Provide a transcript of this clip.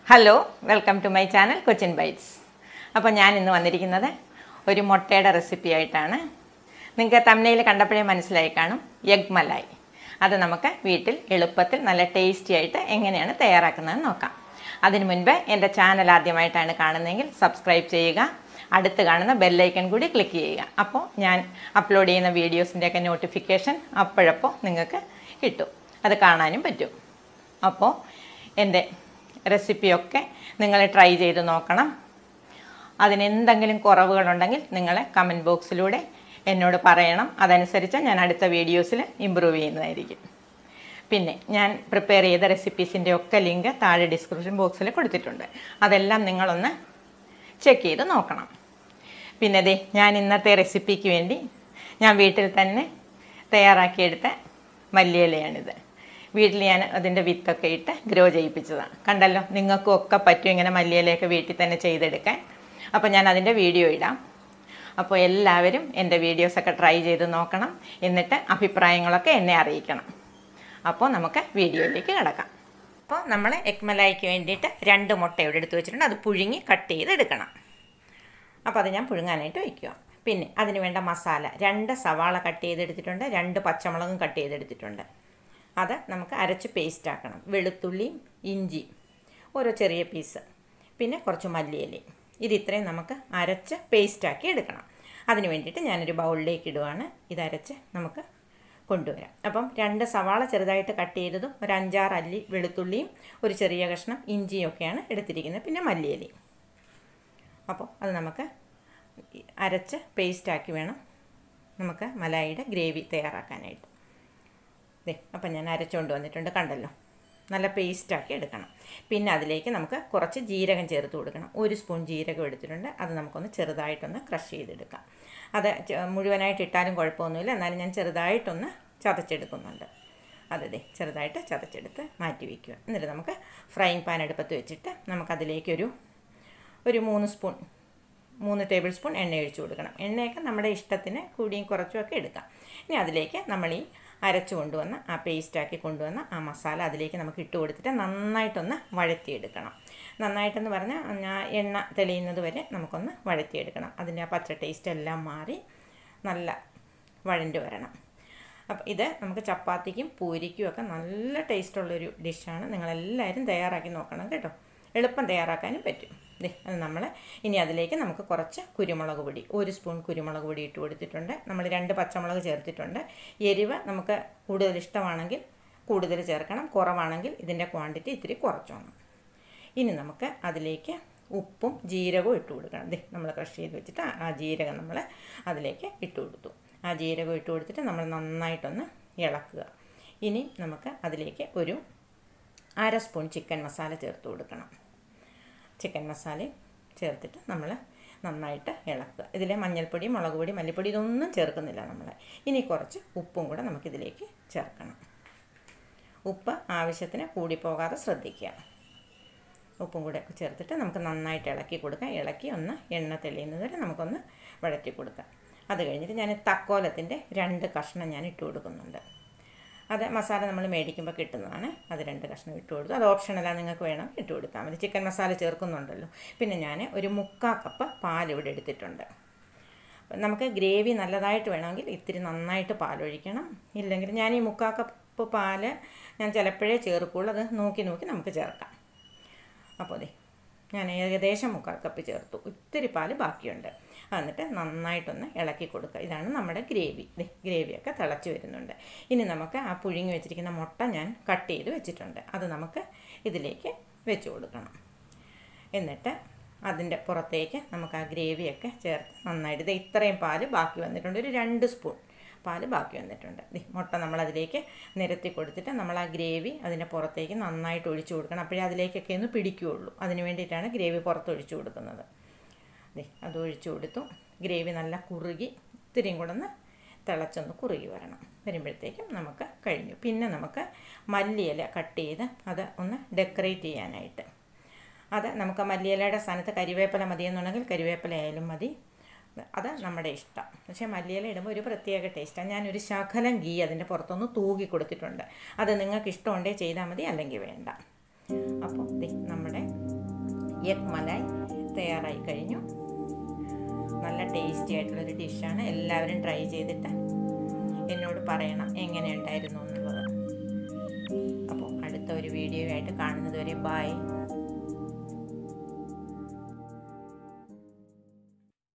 hello welcome to my channel Cochin bytes അപ്പോൾ ഞാൻ ഇന്ന് വന്നിരിക്കുന്നത് ഒരു മുട്ടയുടെ റെസിപ്പി ആയിട്ടാണ് നിങ്ങൾക്ക് തമിഴ്നയിൽ കണ്ടപ്പോഴേ മനസ്സിലായി കാണും എഗ് മലായി അത് നമുക്ക് വീട്ടിൽ എളുപ്പത്തിൽ നല്ല ടേസ്റ്റി ആയിട്ട് എങ്ങനെയാണ് തയ്യാറാക്കുന്നതെന്ന് നോക്കാം അതിനു മുൻപ് എൻ്റെ ചാനൽ ആദ്യമായിട്ടാണ് കാണുന്നതെങ്കിൽ സബ്സ്ക്രൈബ് ചെയ്യുക അടുത്ത് കാണുന്ന ബെല്ലൈക്കൺ കൂടി ക്ലിക്ക് ചെയ്യുക അപ്പോൾ ഞാൻ അപ്ലോഡ് ചെയ്യുന്ന വീഡിയോസിൻ്റെയൊക്കെ നോട്ടിഫിക്കേഷൻ അപ്പോഴപ്പോൾ നിങ്ങൾക്ക് കിട്ടും അത് കാണാനും പറ്റും അപ്പോൾ എൻ്റെ റെസിപ്പിയൊക്കെ നിങ്ങൾ ട്രൈ ചെയ്ത് നോക്കണം അതിനെന്തെങ്കിലും കുറവുകളുണ്ടെങ്കിൽ നിങ്ങൾ കമൻറ്റ് ബോക്സിലൂടെ എന്നോട് പറയണം അതനുസരിച്ച് ഞാൻ അടുത്ത വീഡിയോസിൽ ഇമ്പ്രൂവ് ചെയ്യുന്നതായിരിക്കും പിന്നെ ഞാൻ പ്രിപ്പയർ ചെയ്ത റെസിപ്പീസിൻ്റെ ഒക്കെ ലിങ്ക് താഴെ ഡിസ്ക്രിപ്ഷൻ ബോക്സിൽ കൊടുത്തിട്ടുണ്ട് അതെല്ലാം നിങ്ങളൊന്ന് ചെക്ക് ചെയ്ത് നോക്കണം പിന്നെ ദേ ഞാൻ ഇന്നത്തെ റെസിപ്പിക്ക് വേണ്ടി ഞാൻ വീട്ടിൽ തന്നെ തയ്യാറാക്കിയെടുത്ത മല്ലിയിലയാണിത് വീട്ടിൽ ഞാൻ അതിൻ്റെ വിത്തൊക്കെ ഇട്ട് ഗ്രോ ചെയ്യിപ്പിച്ചതാണ് കണ്ടല്ലോ നിങ്ങൾക്കും ഒക്കെ പറ്റും ഇങ്ങനെ മല്ലിയിലയൊക്കെ വീട്ടിൽ തന്നെ ചെയ്തെടുക്കാൻ അപ്പോൾ ഞാൻ അതിൻ്റെ വീഡിയോ ഇടാം അപ്പോൾ എല്ലാവരും എൻ്റെ വീഡിയോസൊക്കെ ട്രൈ ചെയ്ത് നോക്കണം എന്നിട്ട് അഭിപ്രായങ്ങളൊക്കെ എന്നെ അറിയിക്കണം അപ്പോൾ നമുക്ക് വീഡിയോയിലേക്ക് കിടക്കാം അപ്പോൾ നമ്മൾ എക്മലായിക്ക് വേണ്ടിയിട്ട് രണ്ട് മുട്ട ഇവിടെ എടുത്ത് വെച്ചിട്ടുണ്ട് അത് പുഴുങ്ങി കട്ട് ചെയ്തെടുക്കണം അപ്പോൾ അത് ഞാൻ പുഴുങ്ങാനായിട്ട് വയ്ക്കുക പിന്നെ അതിന് വേണ്ട മസാല രണ്ട് സവാള കട്ട് ചെയ്തെടുത്തിട്ടുണ്ട് രണ്ട് പച്ചമുളകും കട്ട് ചെയ്തെടുത്തിട്ടുണ്ട് അത് നമുക്ക് അരച്ച് പേസ്റ്റ് ആക്കണം വെളുത്തുള്ളിയും ഇഞ്ചിയും ഓരോ ചെറിയ പീസ് പിന്നെ കുറച്ച് മല്ലിയിലയും ഇത് ഇത്രയും നമുക്ക് അരച്ച് പേസ്റ്റാക്കി എടുക്കണം അതിന് വേണ്ടിയിട്ട് ഞാനൊരു ബൗളിലേക്ക് ഇടുവാണ് ഇത് അരച്ച് നമുക്ക് കൊണ്ടുവരാം അപ്പം രണ്ട് സവാള ചെറുതായിട്ട് കട്ട് ചെയ്തതും ഒരു അഞ്ചാറ് അല്ലി വെളുത്തുള്ളിയും ഒരു ചെറിയ കഷ്ണം ഇഞ്ചിയും ഒക്കെയാണ് എടുത്തിരിക്കുന്നത് പിന്നെ മല്ലിയിലയും അപ്പോൾ അത് നമുക്ക് അരച്ച് പേസ്റ്റാക്കി വേണം നമുക്ക് മലായിയുടെ ഗ്രേവി തയ്യാറാക്കാനായിട്ട് ദേ അപ്പം ഞാൻ അരച്ചുകൊണ്ട് വന്നിട്ടുണ്ട് കണ്ടല്ലോ നല്ല പേസ്റ്റാക്കി എടുക്കണം പിന്നെ അതിലേക്ക് നമുക്ക് കുറച്ച് ജീരകം ചേർത്ത് കൊടുക്കണം ഒരു സ്പൂൺ ജീരകം എടുത്തിട്ടുണ്ട് അത് നമുക്കൊന്ന് ചെറുതായിട്ടൊന്ന് ക്രഷ് ചെയ്തെടുക്കാം അത് ചെ- മുഴുവനായിട്ട് ഇട്ടാലും കുഴപ്പമൊന്നുമില്ല എന്നാലും ഞാൻ ചെറുതായിട്ടൊന്ന് ചതച്ചെടുക്കുന്നുണ്ട് അതെ ചെറുതായിട്ട് ചതച്ചെടുത്ത് മാറ്റി വയ്ക്കുക എന്നിട്ട് നമുക്ക് ഫ്രൈങ് പാൻ അടുപ്പത്ത് വെച്ചിട്ട് നമുക്കതിലേക്കൊരു ഒരു മൂന്ന് സ്പൂൺ മൂന്ന് ടേബിൾ സ്പൂൺ എണ്ണ ഒഴിച്ചു കൊടുക്കണം എണ്ണയൊക്കെ നമ്മുടെ ഇഷ്ടത്തിന് കൂടിയും കുറച്ചും ഒക്കെ എടുക്കാം ഇനി അതിലേക്ക് നമ്മൾ ഈ അരച്ചു കൊണ്ടുവന്ന ആ പേസ്റ്റാക്കി കൊണ്ടുവന്ന ആ മസാല അതിലേക്ക് നമുക്ക് ഇട്ട് കൊടുത്തിട്ട് നന്നായിട്ടൊന്ന് വഴറ്റിയെടുക്കണം നന്നായിട്ടെന്ന് പറഞ്ഞാൽ ഞാൻ എണ്ണ തെളിയുന്നത് വരെ നമുക്കൊന്ന് വഴറ്റിയെടുക്കണം അതിൻ്റെ ആ പച്ച ടേസ്റ്റ് എല്ലാം മാറി നല്ല വഴണ്ട് വരണം അപ്പം ഇത് നമുക്ക് ചപ്പാത്തിക്കും പൂരിക്കും ഒക്കെ നല്ല ടേസ്റ്റുള്ളൊരു ഡിഷാണ് നിങ്ങളെല്ലാവരും തയ്യാറാക്കി നോക്കണം കേട്ടോ എളുപ്പം തയ്യാറാക്കാനും പറ്റും ദേ അത് നമ്മൾ ഇനി അതിലേക്ക് നമുക്ക് കുറച്ച് കുരുമുളക് പൊടി ഒരു സ്പൂൺ കുരുമുളക് പൊടി ഇട്ട് കൊടുത്തിട്ടുണ്ട് നമ്മൾ രണ്ട് പച്ചമുളക് ചേർത്തിട്ടുണ്ട് എരിവ് നമുക്ക് കൂടുതൽ ഇഷ്ടമാണെങ്കിൽ കൂടുതൽ ചേർക്കണം കുറവാണെങ്കിൽ ഇതിൻ്റെ ക്വാണ്ടിറ്റി ഇത്തിരി കുറച്ചോണം ഇനി നമുക്ക് അതിലേക്ക് ഉപ്പും ജീരകവും ഇട്ട് കൊടുക്കണം ദേ നമ്മൾ ക്രഷ് ചെയ്ത് വെച്ചിട്ട് ആ- ആ ജീരകം നമ്മൾ അതിലേക്ക് ഇട്ട് കൊടുത്തു ആ ജീരകം ഇട്ട് കൊടുത്തിട്ട് നമ്മൾ നന്നായിട്ടൊന്ന് ഇളക്കുക ഇനി നമുക്ക് അതിലേക്ക് ഒരു അര സ്പൂൺ ചിക്കൻ മസാല ചേർത്ത് കൊടുക്കണം ചിക്കൻ മസാലയും ചേർത്തിട്ട് നമ്മൾ നന്നായിട്ട് ഇളക്കുക ഇതിൽ മഞ്ഞൾപ്പൊടി മുളക് പൊടി മല്ലിപ്പൊടി ഇതൊന്നും ചേർക്കുന്നില്ല നമ്മൾ ഇനി കുറച്ച് ഉപ്പും കൂടെ നമുക്കിതിലേക്ക് ചേർക്കണം ഉപ്പ് ആവശ്യത്തിന് കൂടിപ്പോകാതെ ശ്രദ്ധിക്കുക ഉപ്പും കൂടെ ചേർത്തിട്ട് നമുക്ക് നന്നായിട്ട് ഇളക്കി കൊടുക്കാം ഇളക്കി ഒന്ന് എണ്ണ തെളിയുന്നത് വരെ നമുക്കൊന്ന് വഴറ്റി കൊടുക്കാം അത് കഴിഞ്ഞിട്ട് ഞാൻ തക്കോലത്തിൻ്റെ രണ്ട് കഷ്ണം ഞാൻ ഇട്ട് കൊടുക്കുന്നുണ്ട് അത് മസാല നമ്മൾ മേടിക്കുമ്പോൾ കിട്ടുന്നതാണ് അത് രണ്ട് കഷ്ണം ഇട്ട് കൊടുത്തു അത് ഓപ്ഷണലാണ് നിങ്ങൾക്ക് വേണം ഇട്ട് കൊടുത്താൽ മതി ചിക്കൻ മസാല ചേർക്കുന്നുണ്ടല്ലോ പിന്നെ ഞാൻ ഒരു മുക്കാ കപ്പ് പാൽ ഇവിടെ എടുത്തിട്ടുണ്ട് നമുക്ക് ഗ്രേവി നല്ലതായിട്ട് വേണമെങ്കിൽ ഇത്തിരി നന്നായിട്ട് പാലൊഴിക്കണം ഇല്ലെങ്കിൽ ഞാൻ ഈ മുക്കാ കപ്പ് പാല് ഞാൻ ചിലപ്പോഴേ ചേർക്കുള്ളൂ അത് നോക്കി നോക്കി നമുക്ക് ചേർക്കാം അപ്പോൾ അതെ ഞാൻ ഏകദേശം മുക്കാൽ കപ്പ് ചേർത്തു ഇത്തിരി പാല് ബാക്കിയുണ്ട് എന്നിട്ട് നന്നായിട്ടൊന്ന് ഇളക്കി കൊടുക്കുക ഇതാണ് നമ്മുടെ ഗ്രേവി ദേ ഗ്രേവിയൊക്കെ തിളച്ച് വരുന്നുണ്ട് ഇനി നമുക്ക് ആ പുഴുങ്ങി വെച്ചിരിക്കുന്ന മുട്ട ഞാൻ കട്ട് ചെയ്ത് വെച്ചിട്ടുണ്ട് അത് നമുക്ക് ഇതിലേക്ക് വെച്ച് കൊടുക്കണം എന്നിട്ട് അതിൻ്റെ പുറത്തേക്ക് നമുക്ക് ആ ഗ്രേവിയൊക്കെ ചേർത്ത് നന്നായിട്ട് ഇത് ഇത്രയും പാല് ബാക്കി വന്നിട്ടുണ്ട് ഒരു രണ്ട് സ്പൂൺ പാല് ബാക്കി വന്നിട്ടുണ്ട് ദേ മുട്ട നമ്മളതിലേക്ക് നിരത്തി കൊടുത്തിട്ട് നമ്മൾ ആ ഗ്രേവി അതിൻ്റെ പുറത്തേക്ക് നന്നായിട്ട് ഒഴിച്ചു കൊടുക്കണം അപ്പോഴേ അതിലേക്കൊക്കെ ഒന്ന് പിടിക്കുകയുള്ളൂ അതിന് വേണ്ടിയിട്ടാണ് ഗ്രേവി പുറത്ത് ഒഴിച്ചു കൊടുക്കുന്നത് ദേ അത് ഒഴിച്ചു കൊടുത്തു ഗ്രേവി നല്ല കുറുകി ഇത്തിരിയും കൂടെ ഒന്ന് തിളച്ചൊന്ന് കുറുകി വരണം വരുമ്പോഴത്തേക്കും നമുക്ക് കഴിഞ്ഞു പിന്നെ നമുക്ക് മല്ലിയില കട്ട് ചെയ്ത് അത് ഒന്ന് ഡെക്കറേറ്റ് ചെയ്യാനായിട്ട് അത് നമുക്ക് മല്ലിയിലയുടെ സ്ഥാനത്ത് കരിവേപ്പില മതിയെന്നുണ്ടെങ്കിൽ കരിവേപ്പില ആയാലും മതി അത് നമ്മുടെ ഇഷ്ടം പക്ഷേ മല്ലിയില ഇടുമ്പോൾ ഒരു പ്രത്യേക ടേസ്റ്റാണ് ഞാനൊരു ശകലം ഗീ അതിൻ്റെ പുറത്തൊന്ന് തൂകി കൊടുത്തിട്ടുണ്ട് അത് നിങ്ങൾക്ക് ഇഷ്ടമുണ്ടേ ചെയ്താൽ മതി അല്ലെങ്കിൽ വേണ്ട അപ്പോൾ ദേ നമ്മുടെ എഗ് മലായ് തയ്യാറായി കഴിഞ്ഞു നല്ല ടേസ്റ്റി ആയിട്ടുള്ളൊരു ഡിഷാണ് എല്ലാവരും ട്രൈ ചെയ്തിട്ട് എന്നോട് പറയണം എങ്ങനെ ഉണ്ടായിരുന്നു എന്നുള്ളത് അപ്പോൾ അടുത്ത ഒരു വീഡിയോ ആയിട്ട് കാണുന്നത് വരെ ബായ്